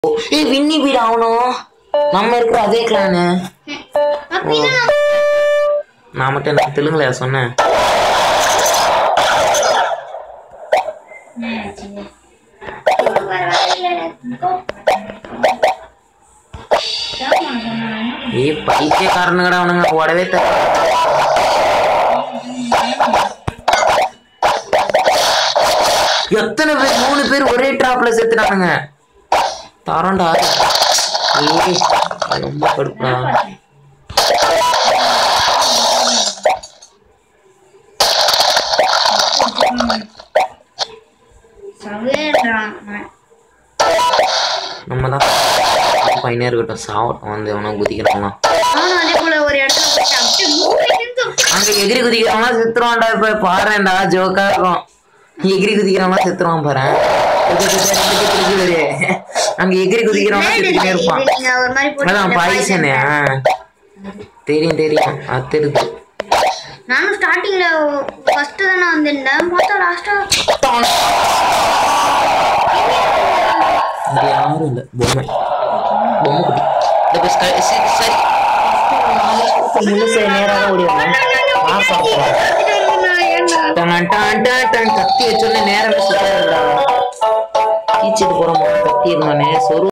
ஏய் வின்னி வீடு ஆகணும் நம்ம இருக்கிற அதே கிளானு அப்படின்னா நான் மட்டும் நான் தெலுங்குல சொன்னேன் வேற வேலை இல்லைடா. போ. ஆமா, சொன்னாங்க. ஏய் பைத்தியக்காரனுங்கடா அவனுங்க ஓடவே தர எத்தனை பேர் மூணு பேர் ஒரே டிராப்ல செத்துட்டானுங்க தரண்டா ஏய் ரொம்ப கடுப்பா சவேன்றான் அவன். நம்ம தான் பையனே இருக்கட்டும் சாவட்டும் வந்து எவனா குதிக்கிறாங்களாம் நானும் அதே போல ஒரு இடத்துல போயிட்டு அப்படியே மூளையிலிருந்து அங்க எகிரி குதிக்கிறவனா செத்துருவான்டா இப்ப பாருடா ஜோக்கா இருக்கும் எகிரி குதிக்கிறவனா செத்துருவான் பாரு அங்க எகிரி குதிக்கிறவனா செத்துக்கிட்டே இருப்பான் இது நீங்க ஒரு மாதிரி போட்டு அதான் இந்த பாய்சனு தெரியும் தெரியும் அது தெரியுது நானும் ஸ்டார்டிங்ல ஃபர்ஸ்ட் தானே வந்திருந்தேன் பார்த்தா லாஸ்டா இங்க யாரும் இல்ல பொம்மை பொம்மை குட்டி இந்த பஸ் க- சரி சரி முழுசு நேராக ஓடி வரணும் ஆ பாப்போம் டன் டன் டன் டன் கத்தி வச்சோடனே நேரமே சுத்தாதுடா கீச்சிட்டு போறோம் கத்தி இருந்தோடனே சொரு